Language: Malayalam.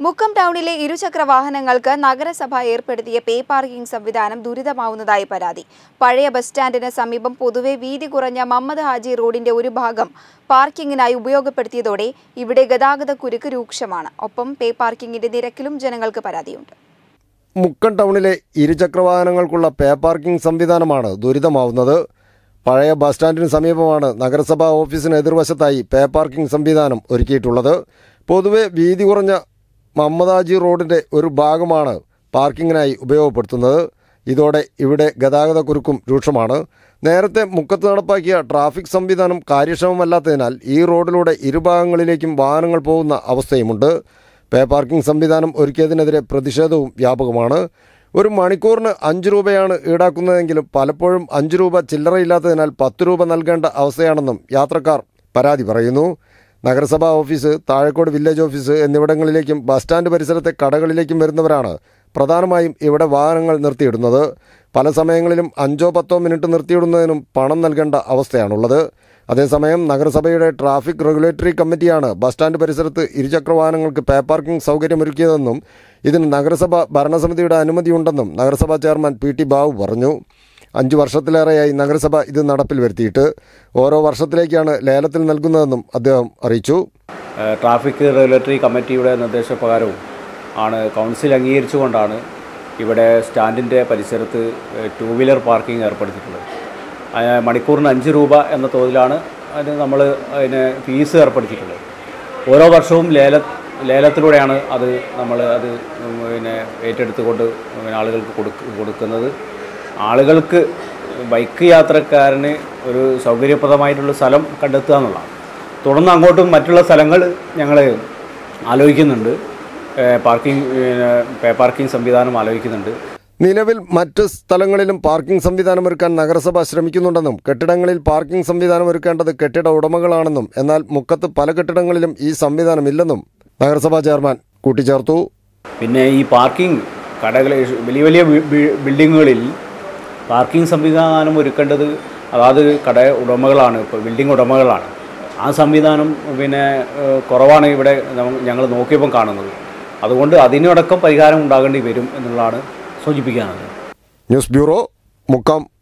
മുക്കം ടൗണിലെ ഇരുചക്ര വാഹനങ്ങൾക്ക് നഗരസഭ ഏർപ്പെടുത്തിയ പേ പാർക്കിംഗ് സംവിധാനം ദുരിതമാവുന്നതായി പരാതി പഴയ ബസ് സ്റ്റാൻഡിന് സമീപം പൊതുവെ വീതി കുറഞ്ഞ മമ്മദ് ഹാജി റോഡിന്റെ ഒരു ഭാഗം പാർക്കിങ്ങിനായി ഉപയോഗപ്പെടുത്തിയതോടെ ഇവിടെ ഗതാഗത കുരുക്ക് രൂക്ഷമാണ് ഒപ്പം പേ പാർക്കിങ്ങിന്റെ നിരക്കിലും ജനങ്ങൾക്ക് പരാതിയുണ്ട് മുക്കം ടൗണിലെ ഇരുചക്രവാഹനങ്ങൾക്കുള്ള പേ പാർക്കിംഗ് സംവിധാനമാണ് ദുരിതമാവുന്നത് പഴയ ബസ് സ്റ്റാൻഡിന് സമീപമാണ് നഗരസഭാ ഓഫീസിന് എതിർവശത്തായി പേ പാർക്കിംഗ് സംവിധാനം ഒരുക്കിയിട്ടുള്ളത് പൊതുവെ വീതി കുറഞ്ഞ മമ്മദാജി റോഡിൻ്റെ ഒരു ഭാഗമാണ് പാർക്കിങ്ങിനായി ഉപയോഗപ്പെടുത്തുന്നത് ഇതോടെ ഇവിടെ ഗതാഗതക്കുരുക്കും രൂക്ഷമാണ് നേരത്തെ മുക്കത്ത് നടപ്പാക്കിയ ട്രാഫിക് സംവിധാനം കാര്യക്ഷമമല്ലാത്തതിനാൽ ഈ റോഡിലൂടെ ഇരുഭാഗങ്ങളിലേക്കും വാഹനങ്ങൾ പോകുന്ന അവസ്ഥയുമുണ്ട് പേ പാർക്കിംഗ് സംവിധാനം ഒരുക്കിയതിനെതിരെ പ്രതിഷേധവും വ്യാപകമാണ് ഒരു മണിക്കൂറിന് അഞ്ച് രൂപയാണ് ഈടാക്കുന്നതെങ്കിലും പലപ്പോഴും അഞ്ച് രൂപ ചില്ലറയില്ലാത്തതിനാൽ പത്ത് രൂപ നൽകേണ്ട അവസ്ഥയാണെന്നും യാത്രക്കാർ പരാതി പറയുന്നു നഗരസഭാ ഓഫീസ് താഴേക്കോട് വില്ലേജ് ഓഫീസ് എന്നിവിടങ്ങളിലേക്കും ബസ് സ്റ്റാൻഡ് പരിസരത്തെ കടകളിലേക്കും വരുന്നവരാണ് പ്രധാനമായും ഇവിടെ വാഹനങ്ങൾ നിർത്തിയിടുന്നത് പല സമയങ്ങളിലും അഞ്ചോ പത്തോ മിനിറ്റ് നിർത്തിയിടുന്നതിനും പണം നൽകേണ്ട അവസ്ഥയാണുള്ളത് അതേസമയം നഗരസഭയുടെ ട്രാഫിക് റെഗുലേറ്ററി കമ്മിറ്റിയാണ് ബസ് സ്റ്റാൻഡ് പരിസരത്ത് ഇരുചക്ര വാഹനങ്ങൾക്ക് പേ പാർക്കിംഗ് സൗകര്യമൊരുക്കിയതെന്നും ഇതിന് നഗരസഭ ഭരണസമിതിയുടെ അനുമതിയുണ്ടെന്നും നഗരസഭാ ചെയർമാൻ പി ടി ബാബു പറഞ്ഞു അഞ്ച് വർഷത്തിലേറെയായി നഗരസഭ ഇത് നടപ്പിൽ വരുത്തിയിട്ട് ഓരോ വർഷത്തിലേക്കാണ് ലേലത്തിൽ നൽകുന്നതെന്നും അദ്ദേഹം അറിയിച്ചു ഏഹ് ട്രാഫിക് റെഗുലേറ്ററി കമ്മിറ്റിയുടെ നിർദ്ദേശപ്രകാരവും ആണ് കൗൺസിൽ അംഗീകരിച്ചുകൊണ്ടാണ് ഇവിടെ സ്റ്റാൻഡിൻ്റെ പരിസരത്ത് ഏഹ് ടൂ വീലർ പാർക്കിംഗ് ഏർപ്പെടുത്തിയിട്ടുള്ളത് അതിന് മണിക്കൂറിന് അഞ്ച് രൂപ എന്ന തോതിലാണ് അതിന് നമ്മൾ അതിന് ഫീസ് ഏർപ്പെടുത്തിയിട്ടുള്ളത് ഓരോ വർഷവും ലേല ലേലത്തിലൂടെയാണ് അത് നമ്മൾ അത് ഉം പിന്നെ ഏറ്റെടുത്തുകൊണ്ട് പിന്നെ ആളുകൾക്ക് കൊടുക്ക കൊടുക്കുന്നത് ആളുകൾക്ക് ബൈക്ക് യാത്രക്കാരന് ഒരു സൗകര്യപ്രദമായിട്ടുള്ള സ്ഥലം കണ്ടെത്തുക എന്നുള്ളതാണ് തുടർന്ന് അങ്ങോട്ടും മറ്റുള്ള സ്ഥലങ്ങൾ ഞങ്ങൾ ആലോചിക്കുന്നുണ്ട് ഏഹ് പാർക്കിംഗ് പിന്നെ പേ പാർക്കിംഗ് സംവിധാനം ആലോചിക്കുന്നുണ്ട് നിലവിൽ മറ്റ് സ്ഥലങ്ങളിലും പാർക്കിംഗ് സംവിധാനം ഒരുക്കാൻ നഗരസഭ ശ്രമിക്കുന്നുണ്ടെന്നും കെട്ടിടങ്ങളിൽ പാർക്കിംഗ് സംവിധാനം ഒരുക്കേണ്ടത് കെട്ടിട ഉടമകളാണെന്നും എന്നാൽ മുക്കത്ത് പല കെട്ടിടങ്ങളിലും ഈ സംവിധാനമില്ലെന്നും നഗരസഭാ ചെയർമാൻ കൂട്ടിച്ചേർത്തു പിന്നെ ഈ പാർക്കിംഗ് കടകൾ വലിയ വലിയ ബി- ബി- ബിൽഡിങ്ങുകളിൽ പാർക്കിംഗ് സംവിധാനം ഒരുക്കേണ്ടത് അതാത് കട ഉടമകളാണ് ഇപ്പോൾ ബിൽഡിംഗ് ഉടമകളാണ് ആ സംവിധാനം പിന്നെ ഏഹ്, കുറവാണ് ഇവിടെ ഞങ്ങൾ നോക്കിയപ്പം കാണുന്നത് അതുകൊണ്ട് അതിനടക്കം പരിഹാരം ഉണ്ടാകേണ്ടി വരും എന്നുള്ളതാണ് സൂചിപ്പിക്കാനുള്ളത് ന്യൂസ് ബ്യൂറോ മുക്കം